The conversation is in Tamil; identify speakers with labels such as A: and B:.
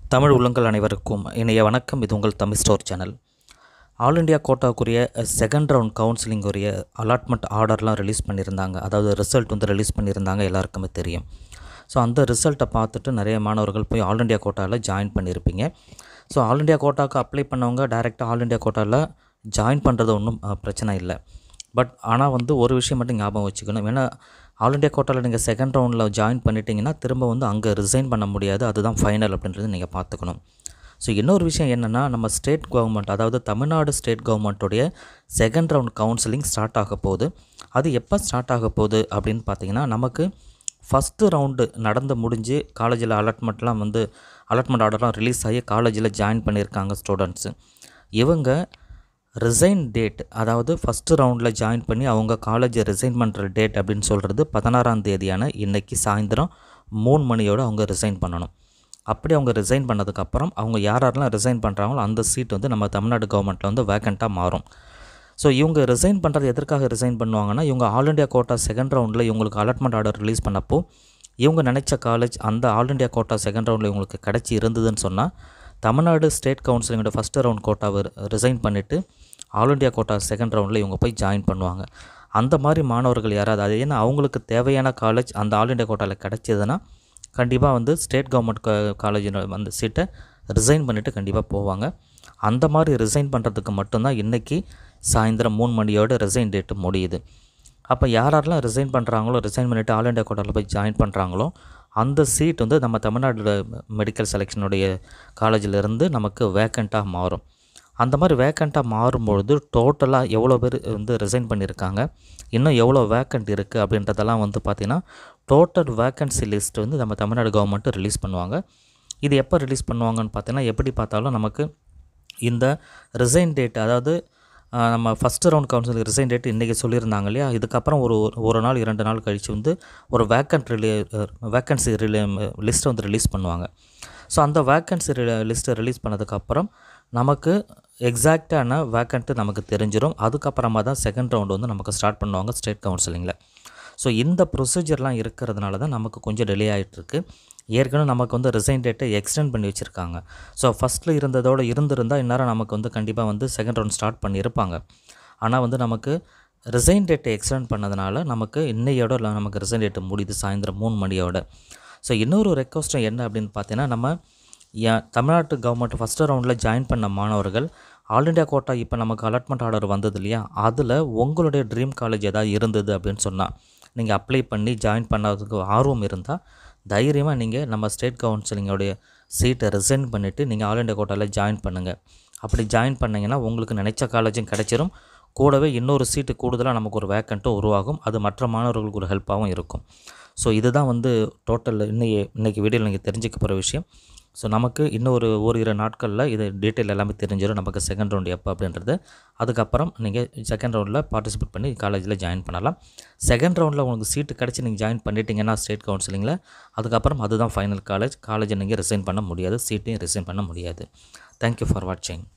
A: தமிழ் உள்ளங்கள் அனைவருக்கும் இணைய வணக்கம் இது உங்கள் Tamil store channel all India கோட்டாவுக்குரிய செகண்ட் ரவுண்ட் கவுன்சிலிங்குரிய அலாட்மெண்ட் ஆர்டர்லாம் ரிலீஸ் பண்ணியிருந்தாங்க அதாவது ரிசல்ட் வந்து ரிலீஸ் பண்ணியிருந்தாங்க எல்லாருக்குமே தெரியும் ஸோ அந்த ரிசல்ட்டை பார்த்துட்டு நிறைய மாணவர்கள் போய் ஆல் இண்டியா கோட்டாவில் ஜாயின் பண்ணியிருப்பீங்க ஸோ ஆல் இண்டியா கோட்டாவுக்கு அப்ளை பண்ணவங்க டைரெக்டாக ஆல் இண்டியா கோட்டாவில் ஜாயின் பண்ணுறது ஒன்றும் அஹ், பிரச்சனை இல்லை பட் ஆனால் வந்து ஒரு விஷயம் மட்டும் ஞாபகம் வச்சுக்கணும் ஏன்னா ஆல் இண்டியா கோட்டாவில் நீங்கள் செகண்ட் ரவுண்டில் ஜாயின் பண்ணிட்டீங்கன்னா திரும்ப வந்து அங்கே ரிசைன் பண்ண முடியாது அதுதான் ஃபைனல் அப்படின்றது நீங்கள் பார்த்துக்கணும் ஸோ இன்னொரு விஷயம் என்னென்னா நம்ம ஸ்டேட் கவர்மெண்ட் அதாவது தமிழ்நாடு ஸ்டேட் கவர்மெண்ட்டுடைய செகண்ட் ரவுண்ட் கவுன்சிலிங் ஸ்டார்ட் ஆக போகுது அது எப்போ ஸ்டார்ட் ஆக போகுது அப்படின்னு பார்த்தீங்கன்னா நமக்கு ஃபஸ்ட்டு ரவுண்டு நடந்து முடிஞ்சு காலேஜில் அலாட்மெண்ட்லாம் வந்து அலாட்மெண்ட் ஆர்டர்லாம் ரிலீஸ் ஆகி காலேஜில் ஜாயின் பண்ணியிருக்காங்க ஸ்டூடெண்ட்ஸு இவங்க ரிசைன் டேட் அதாவது ஃபஸ்ட்டு ரவுண்டில் ஜாயின் பண்ணி அவங்க காலேஜை ரிசைன் பண்ணுற டேட் அப்படின்னு சொல்கிறது பதினாறாம் தேதியான இன்றைக்கி சாயந்தரம் மூணு மணியோடு அவங்க ரிசைன் பண்ணணும் அப்படி அவங்க ரிசைன் பண்ணதுக்கப்புறம் அவங்க யார் யாரெல்லாம் ரிசைன் பண்ணுறாங்களோ அந்த சீட் வந்து நம்ம தமிழ்நாடு கவர்மெண்ட்டில் வந்து வேக்கண்ட்டாக மாறும் ஸோ இவங்க ரிசைன் பண்ணுறது எதற்காக ரிசைன் பண்ணுவாங்கன்னா இவங்க ஆல் இண்டியா கோட்டா செகண்ட் ரவுண்டில் இவங்களுக்கு அலாட்மெண்ட் ஆர்டர் ரிலீஸ் பண்ணப்போ இவங்க நினச்ச காலேஜ் அந்த ஆல் இண்டியா கோட்டா செகண்ட் ரவுண்டில் இவங்களுக்கு கிடச்சி இருந்ததுன்னு சொன்னால் தமிழ்நாடு ஸ்டேட் கவுன்சிலிங்கோட ஃபஸ்ட்டு ரவுண்ட் கோட்டாவை ரிசைன் பண்ணிவிட்டு ஆல் இண்டியா கோட்டா செகண்ட் ரவுண்டில் இவங்க போய் ஜாயின் பண்ணுவாங்க அந்த மாதிரி மாணவர்கள் யாராவது அது ஏன்னா அவங்களுக்கு தேவையான காலேஜ் அந்த ஆல் இண்டியா கோட்டாவில் கிடச்சிதுன்னா கண்டிப்பாக வந்து ஸ்டேட் கவர்மெண்ட் காலேஜில் அந்த சீட்டை ரிசைன் பண்ணிவிட்டு கண்டிப்பாக போவாங்க அந்த மாதிரி ரிசைன் பண்ணுறதுக்கு மட்டும்தான் இன்றைக்கி சாயந்தரம் மூணு மணியோட ரிசைன் டேட்டு முடியுது அப்போ யார் யாரெல்லாம் ரிசைன் பண்ணுறாங்களோ ரிசைன் பண்ணிவிட்டு ஆல் இண்டியா கோட்டாவில் போய் ஜாயின் பண்ணுறாங்களோ அந்த சீட் வந்து நம்ம தமிழ்நாடு மெடிக்கல் செலெக்ஷனுடைய காலேஜிலேருந்து நமக்கு வேக்கண்ட்டாக மாறும் அந்த மாதிரி வேக்கண்ட்டாக மாறும்பொழுது டோட்டலாக எவ்வளோ பேர் வந்து ரிசைன் பண்ணியிருக்காங்க இன்னும் எவ்வளோ வேக்கண்ட் இருக்குது அப்படின்றதெல்லாம் வந்து பார்த்திங்கன்னா டோட்டல் வேக்கன்சி லிஸ்ட் வந்து நம்ம தமிழ்நாடு கவர்மெண்ட்டு ரிலீஸ் பண்ணுவாங்க இது எப்போ ரிலீஸ் பண்ணுவாங்கன்னு பார்த்தீங்கன்னா எப்படி பார்த்தாலும் நமக்கு இந்த ரிசைன் டேட் அதாவது ஆஹ், நம்ம first round council resign date இன்றைக்கி சொல்லியிருந்தாங்க இல்லையா இதுக்கப்புறம் ஒரு ஒரு நாள் இரண்டு நாள் கழித்து வந்து ஒரு வேக்கண்ட் ரிலீ வேக்கன்சி ரிலீ லிஸ்ட்டை வந்து ரிலீஸ் பண்ணுவாங்க ஸோ அந்த வேக்கன்சி லிஸ்ட்டை ரிலீஸ் பண்ணதுக்கப்புறம் நமக்கு எக்ஸாக்டான வேக்கண்ட்டு நமக்கு தெரிஞ்சிடும் அதுக்கப்புறமா தான் செகண்ட் ரவுண்டு வந்து நமக்கு ஸ்டார்ட் பண்ணுவாங்க ஸ்டேட் கவுன்சிலிங்கில் ஸோ இந்த ப்ரொசீஜர்லாம் இருக்கிறதுனால தான் நமக்கு கொஞ்சம் டிலே ஆகிட்டுருக்கு ஏற்கனவே நமக்கு வந்து ரிசைன் டேட்டை எக்ஸ்டெண்ட் பண்ணி வச்சுருக்காங்க ஸோ ஃபஸ்ட்டில் இருந்ததோடு இருந்திருந்தால் இந்நேரம் நமக்கு வந்து கண்டிப்பாக வந்து செகண்ட் ரவுண்ட் ஸ்டார்ட் பண்ணியிருப்பாங்க ஆனால் வந்து நமக்கு ரிசைன் டேட்டை எக்ஸ்டெண்ட் பண்ணதுனால நமக்கு இன்னையோட இல்லை நமக்கு ரிசைன் டேட்டு முடியுது சாயந்தரம் மூணு மணியோட ஸோ இன்னொரு ரெக்வஸ்ட்டும் என்ன அப்படின்னு பார்த்தீங்கன்னா நம்ம ஏன் தமிழ்நாட்டு கவர்மெண்ட் ஃபஸ்ட்டு ரவுண்டில் ஜாயின் பண்ண மாணவர்கள் ஆல் இண்டியா கோட்டா இப்போ நமக்கு அலாட்மெண்ட் ஆர்டர் வந்தது இல்லையா அதில் உங்களுடைய ட்ரீம் காலேஜ் ஏதாவது இருந்தது அப்படின்னு சொன்னால் நீங்கள் அப்ளை பண்ணி ஜாயின் பண்ணதுக்கு ஆர்வம் இருந்தால் தைரியமாக நீங்கள் நம்ம ஸ்டேட் கவுன்சிலிங்கோடைய சீட்டை ரிசைன் பண்ணிவிட்டு நீங்கள் ஆல் இண்டியா கோட்டாவில் ஜாயின் பண்ணுங்கள் அப்படி ஜாயின் பண்ணிங்கன்னா உங்களுக்கு நினைச்ச காலேஜும் கிடைச்சிரும் கூடவே இன்னொரு சீட்டு கூடுதலாக நமக்கு ஒரு வேக்கண்ட்டும் உருவாகும் அது மற்ற மாணவர்களுக்கு ஒரு ஹெல்ப்பாகவும் இருக்கும் ஸோ இதுதான் வந்து டோட்டல் இன்னைக்கு இன்றைக்கி வீடியோவில் நீங்கள் தெரிஞ்சுக்க போகிற விஷயம் ஸோ நமக்கு இன்னும் ஒரு ஓரிரு நாட்களில் இது டீட்டெயில் எல்லாமே தெரிஞ்சிடும் நமக்கு செகண்ட் ரவுண்ட் எப்போ அப்படின்றது அதுக்கப்புறம் நீங்கள் செகண்ட் ரவுண்டில் பார்ட்டிசிபேட் பண்ணி காலேஜில் ஜாயின் பண்ணலாம் செகண்ட் ரவுண்டில் உங்களுக்கு சீட்டு கிடச்சி நீங்கள் ஜாயின் பண்ணிட்டீங்கன்னா ஸ்டேட் கவுன்சிலிங்கில் அதுக்கப்புறம் அதுதான் ஃபைனல் காலேஜ் காலேஜை நீங்கள் ரிசைன் பண்ண முடியாது சீட்டையும் ரிசைன் பண்ண முடியாது தேங்க்யூ ஃபார் வாட்சிங்